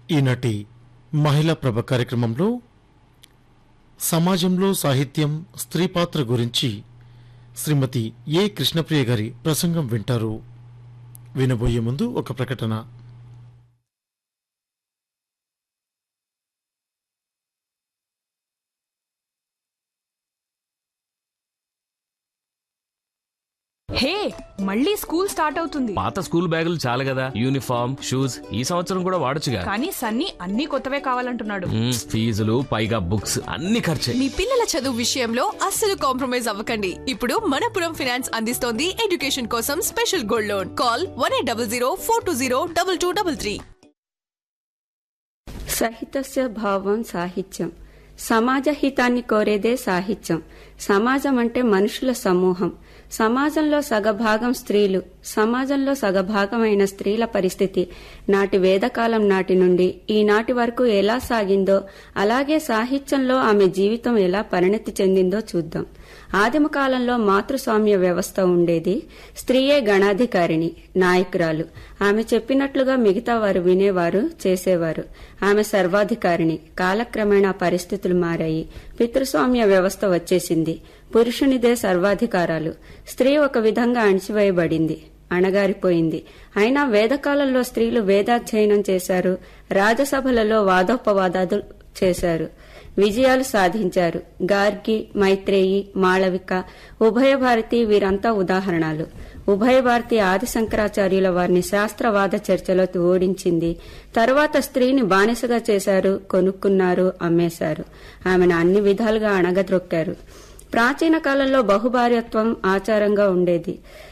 ఈనాటి మహిళా ప్రభ కార్యక్రమంలో సమాజంలో సాహిత్యం స్త్రీ పాత్ర గురించి శ్రీమతి ఏ కృష్ణప్రియ గారి ప్రసంగం వింటారు వినబోయే ముందు ఒక ప్రకటన హే మళ్ళీ స్కూల్ స్టార్ట్ అవుతుంది పాత స్కూల్ బ్యాగులు చాలు కదా యూనిఫామ్ షూస్ ఈ సంవత్సరం కూడా వాడొచ్చుగా కానీ సన్నీ అన్ని కొత్తవే కావాలంటున్నాడు మ్మ్, ఫీజులు పైగా బుక్స్ అన్ని ఖర్చే మీ పిల్లల చదువు విషయంలో అస్సలు కాంప్రమైజ్ అవ్వకండి ఇప్పుడు మనపురం ఫైనాన్స్ అందిస్తోంది ఎడ్యుకేషన్ కోసం special gold loan call one eight double zero four two zero double two double three సహితస్య భావం సాహిత్యం సమాజ హితాన్ని కోరేదే సాహిత్యం సమాజం అంటే మనుషుల సమూహం సమాజంలో సగభాగం స్త్రీలు సమాజంలో సగభాగమైన స్త్రీల పరిస్థితి నాటి వేదకాలం నాటి నుండి ఈనాటి వరకు ఎలా సాగిందో అలాగే సాహిత్యంలో ఆమె జీవితం ఎలా పరిణతి చెందిందో చూద్దాం ఆదిమ కాలంలో మాతృస్వామ్య వ్యవస్థ ఉండేది స్త్రీయే గణాధికారిణి నాయకురాలు ఆమె చెప్పినట్లుగా మిగతా వారు వినేవారు చేసేవారు ఆమె సర్వాధికారిణి కాలక్రమేణా పరిస్థితులు మారాయి పితృస్వామ్య వ్యవస్థ వచ్చేసింది పురుషునిదే సర్వాధికారాలు స్త్రీ ఒక విధంగా అణిచివేయబడింది అణగారిపోయింది అయినా వేదకాలంలో స్త్రీలు వేదాధ్యయనం చేశారు రాజసభలలో వాదోపవాదాలు చేశారు విజయాలు సాధించారు గార్గి మైత్రేయి మాళవిక ఉభయ భారతి వీరంతా ఉదాహరణలు ఉభయ భారతి ఆది శంకరాచార్యుల వారిని శాస్త్రవాద చర్చలో ఓడించింది తరువాత స్త్రీని బానిసగా చేశారు కొనుక్కున్నారు అమ్మేశారు ఆమెను అన్ని విధాలుగా అణగద్రొక్కారు ప్రాచీన కాలంలో బహుభార్యత్వం ఆచారంగా ఉండేది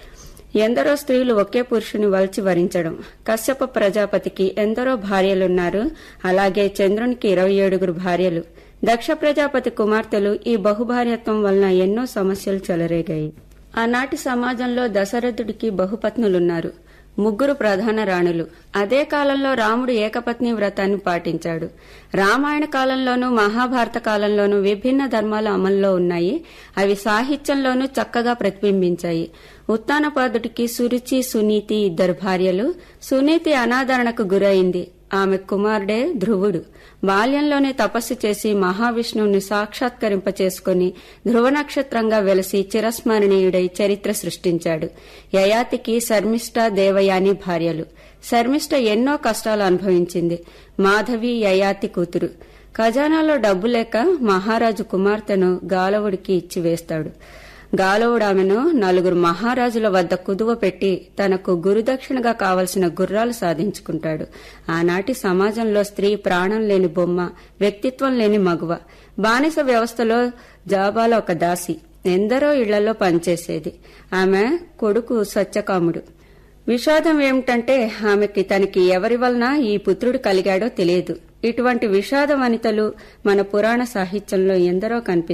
ఎందరో స్త్రీలు ఒకే పురుషుని వలిచి వరించడం కశ్యప ప్రజాపతికి ఎందరో భార్యలున్నారు అలాగే చంద్రునికి ఇరవై ఏడుగురు భార్యలు దక్ష ప్రజాపతి కుమార్తెలు ఈ బహుభార్యత్వం వలన ఎన్నో సమస్యలు చెలరేగాయి ఆనాటి సమాజంలో దశరథుడికి బహుపత్నులున్నారు ముగ్గురు ప్రధాన రాణులు అదే కాలంలో రాముడు ఏకపత్ని వ్రతాన్ని పాటించాడు రామాయణ కాలంలోనూ మహాభారత కాలంలోనూ విభిన్న ధర్మాలు అమల్లో ఉన్నాయి అవి సాహిత్యంలోనూ చక్కగా ప్రతిబింబించాయి ఉత్తానపాదుడికి సురుచి సునీతి ఇద్దరు భార్యలు సునీతి అనాదరణకు గురైంది ఆమె కుమారుడే ధ్రువుడు బాల్యంలోనే తపస్సు చేసి మహావిష్ణువుని సాక్షాత్కరింప చేసుకుని ధ్రువ నక్షత్రంగా వెలసి చిరస్మరణీయుడై చరిత్ర సృష్టించాడు యయాతికి శర్మిష్ట దేవయాని భార్యలు శర్మిష్ట ఎన్నో కష్టాలు అనుభవించింది మాధవి యయాతి కూతురు ఖజానాలో డబ్బు లేక మహారాజు కుమార్తెను గాలవుడికి ఇచ్చి వేస్తాడు గాలవుడు ఆమెను నలుగురు మహారాజుల వద్ద కుదువ పెట్టి తనకు గురుదక్షిణగా కావలసిన గుర్రాలు సాధించుకుంటాడు ఆనాటి సమాజంలో స్త్రీ ప్రాణం లేని బొమ్మ వ్యక్తిత్వం లేని మగువ బానిస వ్యవస్థలో జాబాల ఒక దాసి ఎందరో ఇళ్లలో పనిచేసేది ఆమె కొడుకు సత్యకాముడు విషాదం ఏమిటంటే ఆమెకి తనకి ఎవరి వలన ఈ పుత్రుడు కలిగాడో తెలియదు ఇటువంటి విషాద వనితలు మన పురాణ సాహిత్యంలో ఎందరో కనిపిస్తారు